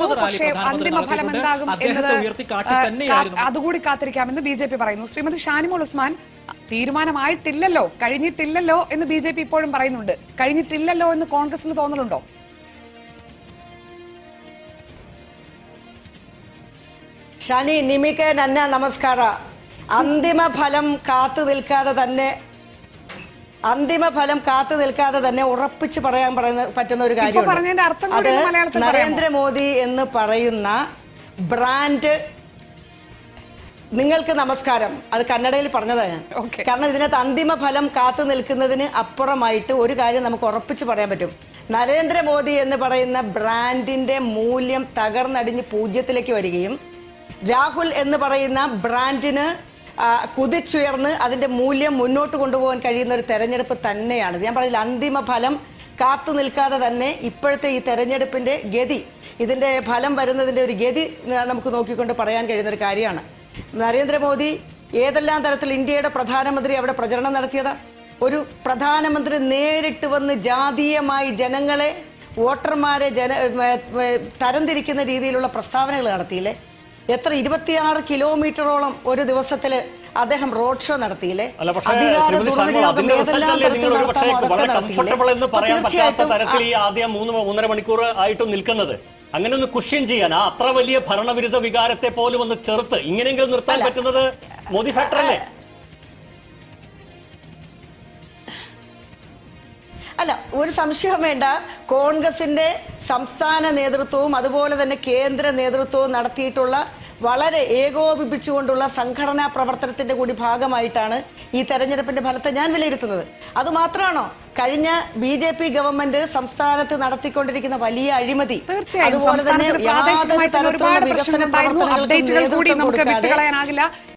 Muhammad rally പക്ഷേ പ്രധാനമന്ത്രി അന്തിമ ഫലം നടത്തിക്കൊണ്ട് എന്താകും അദ്ദേഹത്തെ എന്നത് ഉയർത്തിക്കാട്ടി ആ, തന്നെയായിരുന്നു. കാ- അതുകൂടി കാത്തിരിക്കാമെന്ന് ബി ജെ പി പറയുന്നു ശ്രീമതി ഷാനിമോൾ ഉസ്മാൻ തീരുമാനമായിട്ടില്ലല്ലോ കഴിഞ്ഞിട്ടില്ലല്ലോ എന്ന് ബി ജെ പി ഇപ്പോഴും പറയുന്നുണ്ട് കഴിഞ്ഞിട്ടില്ലല്ലോ എന്ന് കോൺഗ്രസിന് തോന്നലുണ്ടോ ഷനി നിമിക്ക് നന്ന നമസ്കാര അന്തിമ ഫലം കാത്തു നിൽക്കാതെ തന്നെ അന്തിമ ഫലം കാത്തു നിൽക്കാതെ തന്നെ ഉറപ്പിച്ച് പറയാൻ പറയുന്ന പറ്റുന്ന ഒരു കാര്യമുണ്ട് പറഞ്ഞതിന്റെ അർത്ഥം കൂടി അത് ഒന്ന് മലയാളത്തിൽ പറയാമോ? നരേന്ദ്രമോദി എന്ന് പറയുന്ന ബ്രാൻഡ് നിങ്ങൾക്ക് നമസ്കാരം അത് കന്നഡയിൽ പറഞ്ഞതാണ് ഞാൻ Okay. കാരണം ഇതിനകത്ത് അന്തിമ ഫലം കാത്തു നിൽക്കുന്നതിന് അപ്പുറമായിട്ട് ഒരു കാര്യം നമുക്ക് ഉറപ്പിച്ച് പറയാൻ പറ്റും നരേന്ദ്രമോദി എന്ന് പറയുന്ന ബ്രാൻഡിന്റെ മൂല്യം തകർന്നടിഞ്ഞ് പൂജ്യത്തിലേക്ക് വരികയും രാഹുൽ എന്ന് പറയുന്ന ബ്രാൻഡിന് ആ, കുതിച്ചുയർന്ന് അതിന്റെ മൂല്യം മുന്നോട്ട് കൊണ്ടുപോകാൻ കഴിയുന്ന ഒരു തെരഞ്ഞെടുപ്പ് തന്നെയാണ് ഞാൻ പറഞ്ഞില്ല അന്തിമ ഫലം കാത്തു നിൽക്കാതെ തന്നെ ഇപ്പോഴത്തെ ഈ തെരഞ്ഞെടുപ്പിന്റെ ഗതി ഇതിന്റെ ഫലം വരുന്നതിന്റെ ഒരു ഗതി ആ, നമുക്ക് നോക്കിക്കൊണ്ട് പറയാൻ കഴിയുന്ന ഒരു കാര്യമാണ് നരേന്ദ്രമോദി ഏതെല്ലാം തരത്തിൽ ഇന്ത്യയുടെ പ്രധാനമന്ത്രി അവിടെ പ്രചരണം നടത്തിയത് ഒരു പ്രധാനമന്ത്രി നേരിട്ട് വന്ന് ജാതീയമായി ജനങ്ങളെ വോട്ടർമാരെ ജന ഏ, ഏ, തരംതിരിക്കുന്ന രീതിയിലുള്ള പ്രസ്താവനകൾ നടത്തിയില്ലേ എത്ര ഇരുപത്തിയാറ് കിലോമീറ്ററോളം ഒരു ദിവസത്തില് അദ്ദേഹം റോഡ് ഷോ നടത്തിയില്ലേ അല്ല പക്ഷേ അധികാര ശ്രീമതി ശർമ്മ ദുർവിനിയോഗം അതിന്റെ ഏതെല്ലാം റിസൾട്ട് അല്ലേ തരത്തിൽ നിങ്ങൾ ഒരു പക്ഷേ നടത്താമോ വളരെ അതൊക്കെ നടത്തിയില്ലേ? കംഫർട്ടബിൾ എന്ന് അപ്പോൾ പറയാൻ പറ്റാത്ത തീർച്ചയായിട്ടും തരത്തിൽ ഈ ആദ്യം മൂന്ന് മൂന്നര മണിക്കൂർ ആയിട്ടും നിൽക്കുന്നത് അങ്ങനെ ഒന്ന് കുഷ്യൻ ചെയ്യാൻ ആ അത്ര വലിയ ഭരണവിരുദ്ധ വികാരത്തെ പോലും ഒന്ന് ചെറുത്ത് ഇങ്ങനെയെങ്കിലും നിർത്താൻ പറ്റുന്നത് മോദി ഫാക്ടർ അല്ലേ അല്ല ഒരു സംശയവും വേണ്ട കോൺഗ്രസിന്റെ സംസ്ഥാന നേതൃത്വവും അതുപോലെ തന്നെ കേന്ദ്ര നേതൃത്വവും നടത്തിയിട്ടുള്ള വളരെ ഏകോപിപ്പിച്ചുകൊണ്ടുള്ള സംഘടനാ പ്രവർത്തനത്തിന്റെ കൂടി ഭാഗമായിട്ടാണ് ഈ തെരഞ്ഞെടുപ്പിന്റെ ഫലത്തെ ഞാൻ വിലയിരുത്തുന്നത് അത് മാത്രമാണോ കഴിഞ്ഞ ബി ജെ പി ഗവൺമെന്റ് സംസ്ഥാനത്ത് നടത്തിക്കൊണ്ടിരിക്കുന്ന വലിയ അഴിമതി തീർച്ചയായും അതുപോലെ തന്നെ സംസ്ഥാനത്തിന് പ്രാദേശികമായി യാതൊരു തന്നെ തരത്തിലുള്ള ഒരുപാട് വികസന പ്രശ്നങ്ങളുണ്ടായിരുന്നു പ്രവർത്തനങ്ങൾക്കും അപ്ഡേറ്റുകൾ കൂടി നേതൃത്വം നമുക്ക് കൊടുക്കാതെ വിട്ടുകളയാനാകില്ല